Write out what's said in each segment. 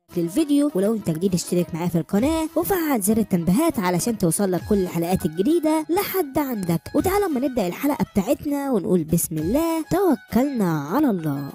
للفيديو ولو انت جديد اشترك معايا في القناه وفعل زر التنبيهات علشان توصلك كل الحلقات الجديده لحد عندك وتعالى اما نبدا الحلقه بتاعتنا ونقول بسم الله توكلنا على الله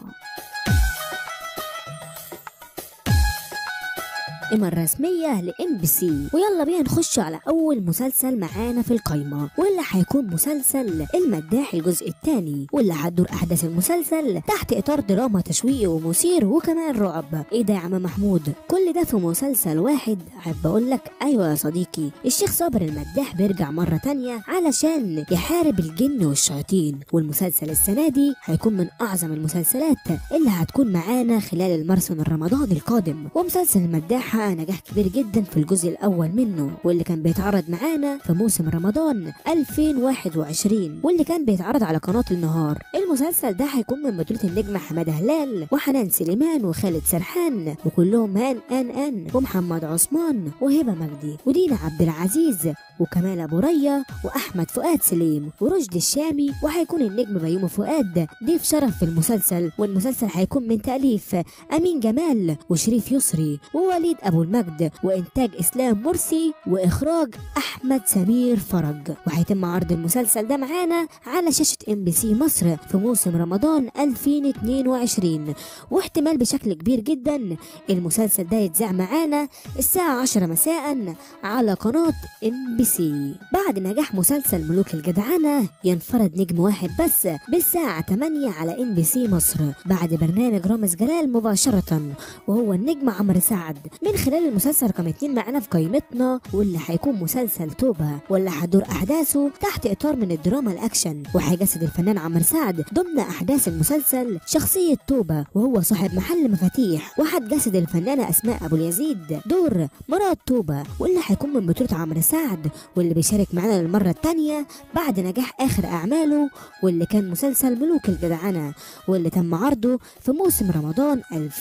القائمة الرسمية لإم بي سي ويلا بينا نخش على أول مسلسل معانا في القائمة واللي هيكون مسلسل المداح الجزء الثاني واللي هتدور أحداث المسلسل تحت إطار دراما تشويقي ومثير وكمان رعب إيه ده يا عم محمود كل ده في مسلسل واحد أحب أقول لك أيوة يا صديقي الشيخ صابر المداح بيرجع مرة تانية علشان يحارب الجن والشياطين والمسلسل السنة دي هيكون من أعظم المسلسلات اللي هتكون معانا خلال المرسم الرمضاني القادم ومسلسل المداح حقق نجاح كبير جدا في الجزء الأول منه واللي كان بيتعرض معانا في موسم رمضان 2021 واللي كان بيتعرض على قناة النهار المسلسل ده هيكون من بطولة النجمة حمادة هلال وحنان سليمان وخالد سرحان وكلهم هان ان ان ومحمد عثمان وهبة مجدي ودينا عبد العزيز وكمال ابو ريا واحمد فؤاد سليم ورشدي الشامي وهيكون النجم بيومي فؤاد ضيف شرف في المسلسل والمسلسل هيكون من تاليف امين جمال وشريف يسري ووليد ابو المجد وانتاج اسلام مرسي واخراج احمد سمير فرج وهيتم عرض المسلسل ده معانا على شاشه ام بي سي مصر في موسم رمضان 2022 واحتمال بشكل كبير جدا المسلسل ده يتذاع معانا الساعه 10 مساء على قناه ام بي سي بعد نجاح مسلسل ملوك الجدعنه ينفرد نجم واحد بس بالساعه 8 على ام بي سي مصر بعد برنامج رامز جلال مباشره وهو النجم عمرو سعد من خلال المسلسل رقم اتنين معانا في قائمتنا واللي هيكون مسلسل توبة واللي هتدور أحداثه تحت إطار من الدراما الأكشن وهيجسد الفنان عمرو سعد ضمن أحداث المسلسل شخصية توبة وهو صاحب محل مفاتيح وهتجسد الفنانة أسماء أبو اليزيد دور مرات توبة واللي هيكون من بطولة عمرو سعد واللي بيشارك معانا للمرة التانية بعد نجاح آخر أعماله واللي كان مسلسل ملوك الجدعنة واللي تم عرضه في موسم رمضان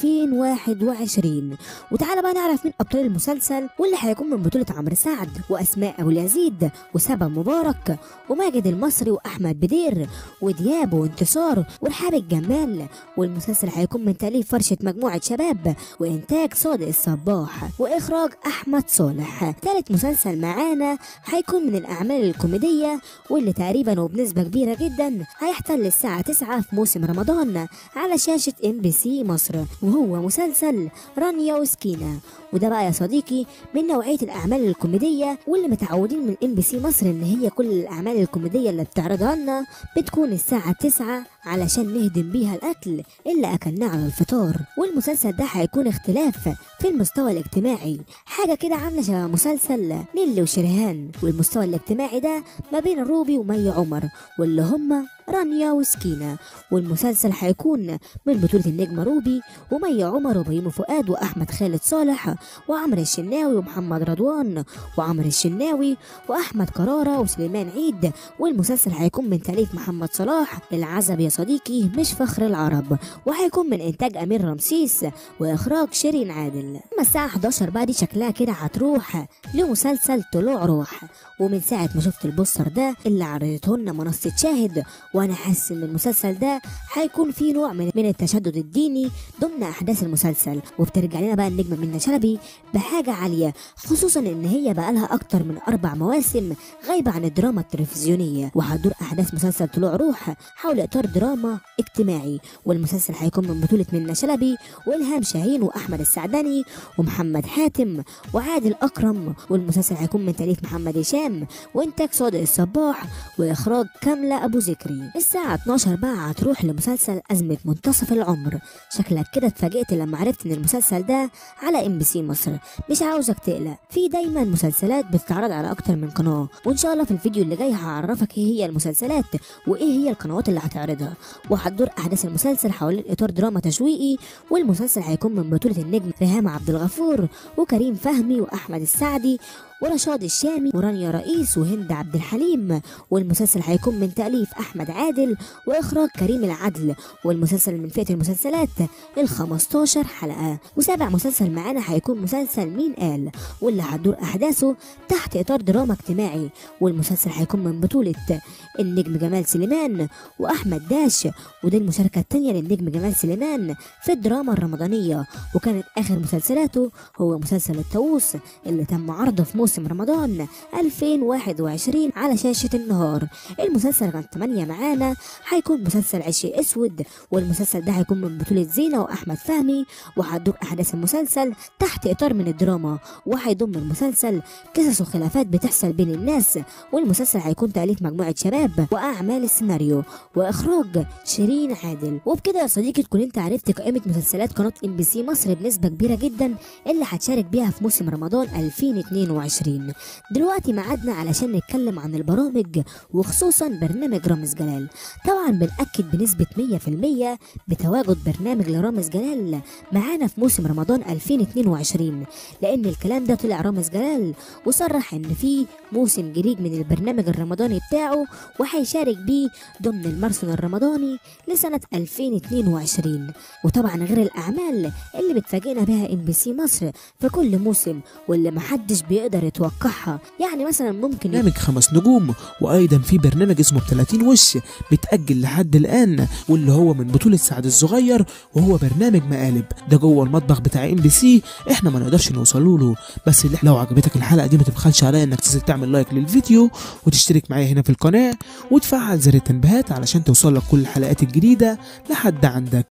2021 وتعالى بقى نعرف مين ابطال المسلسل واللي هيكون من بطوله عمرو سعد واسماء ابو اليزيد وسبا مبارك وماجد المصري واحمد بدير ودياب وانتصار ورحاب الجمال والمسلسل هيكون من تاليف فرشه مجموعه شباب وانتاج صادق الصباح واخراج احمد صالح ثالث مسلسل معانا هيكون من الاعمال الكوميديه واللي تقريبا وبنسبه كبيره جدا هيحتل الساعه 9 في موسم رمضان على شاشه ام بي سي مصر وهو مسلسل رانيا وسكينه وده بقى يا صديقي من نوعيه الاعمال الكوميديه واللي متعودين من ام بي سي مصر ان هي كل الاعمال الكوميديه اللي بتعرضها لنا بتكون الساعه 9 علشان نهدم بيها الاكل اللي اكلناه على الفطار والمسلسل ده هيكون اختلاف في المستوى الاجتماعي حاجه كده عامله شبه مسلسل نيلي وشريهان والمستوى الاجتماعي ده ما بين روبي ومي عمر واللي هم رانيا وسكينة والمسلسل هيكون من بطولة النجمة روبي ومي عمر وبيومي فؤاد وأحمد خالد صالح وعمرو الشناوي ومحمد رضوان وعمرو الشناوي وأحمد كرارة وسليمان عيد والمسلسل هيكون من تأليف محمد صلاح العزب يا صديقي مش فخر العرب وهيكون من إنتاج أمير رمسيس وإخراج شيرين عادل أما الساعة 11 بقى دي شكلها كده هتروح لمسلسل طلوع روح ومن ساعة ما شفت البوستر ده اللي عرضته لنا منصة شاهد وانا حاسس ان المسلسل ده هيكون فيه نوع من, من التشدد الديني ضمن احداث المسلسل وبترجع لنا بقى النجمه منى شلبي بحاجه عاليه خصوصا ان هي بقى لها اكتر من اربع مواسم غايبه عن الدراما التلفزيونيه وهتدور احداث مسلسل طلوع روح حول اطار دراما اجتماعي والمسلسل هيكون من بطوله منى شلبي والهام شاهين واحمد السعدني ومحمد حاتم وعادل اكرم والمسلسل هيكون من تاليف محمد هشام وانتاج صادق الصباح واخراج كامله ابو ذكري الساعة 12 بقى هتروح لمسلسل أزمة منتصف العمر شكلك كده اتفاجئت لما عرفت إن المسلسل ده على ام بي سي مصر مش عاوزك تقلق في دايما مسلسلات بتتعرض على أكتر من قناة وإن شاء الله في الفيديو اللي جاي هعرفك إيه هي المسلسلات وإيه هي القنوات اللي هتعرضها وهتدور أحداث المسلسل حوالين إطار دراما تشويقي والمسلسل هيكون من بطولة النجم ريهام عبد الغفور وكريم فهمي وأحمد السعدي ورشاد الشامي ورانيا رئيس وهند عبد الحليم والمسلسل هيكون من تأليف أحمد عادل وإخراج كريم العدل والمسلسل من فئة المسلسلات ال 15 حلقة وسابع مسلسل معانا هيكون مسلسل مين قال واللي هتدور أحداثه تحت إطار دراما اجتماعي والمسلسل هيكون من بطولة النجم جمال سليمان وأحمد داش ودي المشاركة التانية للنجم جمال سليمان في الدراما الرمضانية وكانت آخر مسلسلاته هو مسلسل الطاووس اللي تم عرضه في موسم رمضان 2021 على شاشة النهار المسلسل رقم 8 معانا هيكون مسلسل عشق اسود والمسلسل ده هيكون من بطولة زينة وأحمد فهمي وهتدور أحداث المسلسل تحت إطار من الدراما وهيضم المسلسل قصص وخلافات بتحصل بين الناس والمسلسل هيكون تأليف مجموعة شباب وأعمال السيناريو وإخراج شيرين عادل وبكده يا صديقي تكون أنت عرفت قائمة مسلسلات قناة ام بي سي مصر بنسبة كبيرة جدا اللي هتشارك بيها في موسم رمضان 2022 دلوقتي ميعادنا علشان نتكلم عن البرامج وخصوصا برنامج رامز جلال طبعا بنأكد بنسبة 100% بتواجد برنامج لرامز جلال معانا في موسم رمضان 2022 لأن الكلام ده طلع رامز جلال وصرح إن في موسم جديد من البرنامج الرمضاني بتاعه وهيشارك بيه ضمن المرسم الرمضاني لسنة 2022 وطبعا غير الأعمال اللي بتفاجئنا بها ام بي سي مصر في كل موسم واللي محدش بيقدر يتوقعها يعني مثلا ممكن برنامج خمس نجوم وايضا في برنامج اسمه ب 30 وش بيتاجل لحد الان واللي هو من بطوله سعد الصغير وهو برنامج مقالب ده جوه المطبخ بتاع ام بي سي احنا ما نقدرش نوصل له بس اللي لو عجبتك الحلقه دي ما تبخلش عليا انك تنزل تعمل لايك للفيديو وتشترك معايا هنا في القناه وتفعل زر التنبيهات علشان توصلك كل الحلقات الجديده لحد عندك